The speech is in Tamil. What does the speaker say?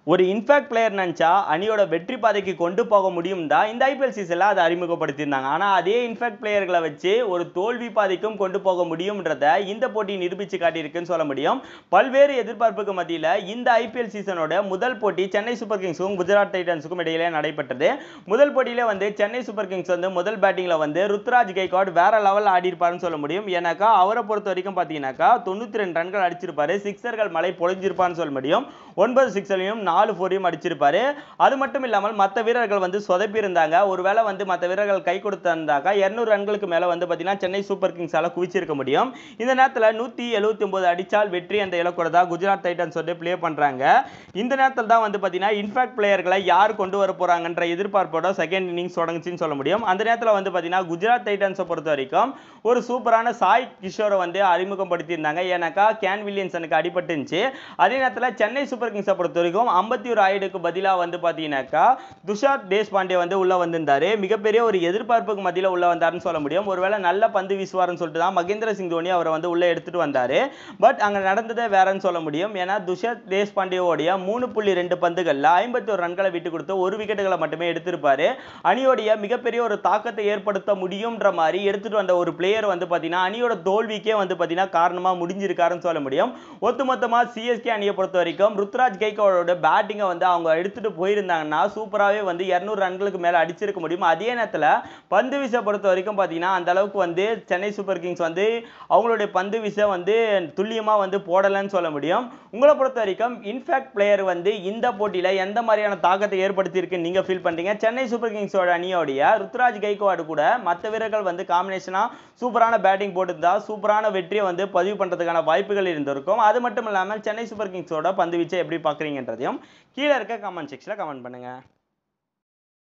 ஒரு இன்ஃபேக்ட் பிளேயர் நினச்சா அணியோட வெற்றி பாதைக்கு கொண்டு போக முடியும் தான் இந்த ஐபிஎல் சீசனில் அதை அறிமுகப்படுத்தியிருந்தாங்க ஆனால் அதே இன்ஃபேக்ட் பிளேயர்களை வச்சு ஒரு தோல்வி பாதைக்கும் கொண்டு போக முடியும்ன்றத இந்த போட்டி நிரூபித்து காட்டியிருக்குன்னு சொல்ல முடியும் பல்வேறு எதிர்பார்ப்புக்கு மத்தியில் இந்த ஐபிஎல் சீசனோட முதல் போட்டி சென்னை சூப்பர் கிங்ஸுக்கும் குஜராத் டைட்டன்ஸுக்கும் இடையிலே நடைபெற்றது முதல் போட்டியிலே வந்து சென்னை சூப்பர் கிங்ஸ் வந்து முதல் பேட்டிங்கில் வந்து ருத்ராஜ் கைக்வாட் வேற லெவல் ஆடி இருப்பாருன்னு சொல்ல முடியும் ஏன்னாக்கா அவரை பொறுத்த வரைக்கும் பார்த்தீங்கன்னாக்கா தொண்ணூற்றி ரெண்டு ரன்கள் அடிச்சிருப்பாரு சிக்ஸர்கள் மலை பொழிஞ்சிருப்பான்னு சொல்ல முடியும் ஒன்பது சிக்ஸரையும் நாலு ஃபோரையும் அடிச்சிருப்பாரு அது மட்டும் இல்லாமல் மற்ற வீரர்கள் வந்து சொதப்பி இருந்தாங்க ஒருவேளை வந்து மற்ற வீரர்கள் கை கொடுத்திருந்தாக்கா இரநூறு ரன்களுக்கு மேலே வந்து பார்த்தீங்கன்னா சென்னை சூப்பர் கிங்ஸால குவிச்சிருக்க முடியும் இந்த நேரத்தில் நூற்றி எழுபத்தி ஒன்பது அடிச்சால் வெற்றி அந்த இலக்கோட தான் குஜராத் டைட்டன்ஸ் வந்து ப்ளே பண்ணுறாங்க இந்த நேரத்தில் தான் வந்து பார்த்தீங்கன்னா இன்ஃபேக்ட் பிளேயர்களை யார் கொண்டு வர போகிறாங்கன்ற எதிர்பார்ப்போட செகண்ட் இன்னிங்ஸ் தொடங்குச்சுன்னு சொல்ல முடியும் அந்த நேரத்தில் வந்து பார்த்தீங்கன்னா குஜராத் டைட்டன்ஸை பொறுத்த வரைக்கும் ஒரு சூப்பரான சாய் கிஷோரை வந்து அறிமுகப்படுத்தியிருந்தாங்க ஏன்னாக்கா கேன் வில்லியன்சனுக்கு அடிபட்டுருந்துச்சு அதே நேரத்தில் சென்னை சூப்பர் கிங்ஸை பொறுத்த வரைக்கும் ஐம்பத்தி ஒரு ஆயிடுக்கு பதிலாக வந்து பார்த்தீங்கன்னாக்கா துஷார் தேஷ்பாண்டே வந்து உள்ள வந்திருந்தாரு மிகப்பெரிய ஒரு எதிர்பார்ப்புக்கு மத்தியில் உள்ள வந்தாருன்னு சொல்ல முடியும் ஒருவேளை நல்ல பந்து வீசுவார்னு சொல்லிட்டு தான் மகேந்திர சிங் தோனி அவரை வந்து உள்ள எடுத்துட்டு வந்தாரு பட் அங்கே நடந்ததே வேறன்னு சொல்ல முடியும் ஏன்னா துஷார் தேஷ்பாண்டேவோடைய மூணு புள்ளி ரெண்டு பந்துகளில் ஐம்பத்தி ஒரு ரன்களை விட்டு கொடுத்து ஒரு விக்கெட்டுகளை மட்டுமே எடுத்திருப்பாரு அணியோடைய மிகப்பெரிய ஒரு தாக்கத்தை ஏற்படுத்த முடியும்ன்ற மாதிரி எடுத்துட்டு வந்த ஒரு பிளேயர் வந்து பார்த்தீங்கன்னா அணியோட தோல்விக்கே வந்து பார்த்தீங்கன்னா காரணமாக முடிஞ்சிருக்காருன்னு சொல்ல முடியும் ஒட்டுமொத்தமாக சிஎஸ்கே அணியை பொறுத்த வரைக்கும் ருத்ராஜ் கைக்கோட பேட்டிங்கை வந்து அவங்க எடுத்துட்டு போயிருந்தாங்கன்னா சூப்பராகவே வந்து இரநூறு ரன்களுக்கு மேலே அடிச்சிருக்க முடியும் அதே நேரத்தில் பந்து வீசை பொறுத்த வரைக்கும் பார்த்தீங்கன்னா அந்த அளவுக்கு வந்து சென்னை சூப்பர் கிங்ஸ் வந்து அவங்களுடைய பந்து வீசை வந்து துல்லியமாக வந்து போடலைன்னு சொல்ல முடியும் உங்களை பொறுத்த வரைக்கும் இன்ஃபேக்ட் பிளேயர் வந்து இந்த போட்டியில் எந்த மாதிரியான தாக்கத்தை ஏற்படுத்தியிருக்குன்னு நீங்கள் ஃபீல் பண்ணுறீங்க சென்னை சூப்பர் கிங்ஸோட அணியோடைய ருத்ராஜ் கைக்வாடு கூட மற்ற வீரர்கள் வந்து காம்பினேஷனாக சூப்பரான பேட்டிங் போட்டுருந்தா சூப்பரான வெற்றியை வந்து பதிவு பண்ணுறதுக்கான வாய்ப்புகள் இருந்திருக்கும் அது மட்டும் இல்லாமல் சென்னை சூப்பர் கிங்ஸோட பந்து வீச்சை எப்படி பார்க்குறீங்கன்றதையும் கீழே இருக்க கமெண்ட் செக்ஷனில் கமெண்ட் பண்ணுங்கள்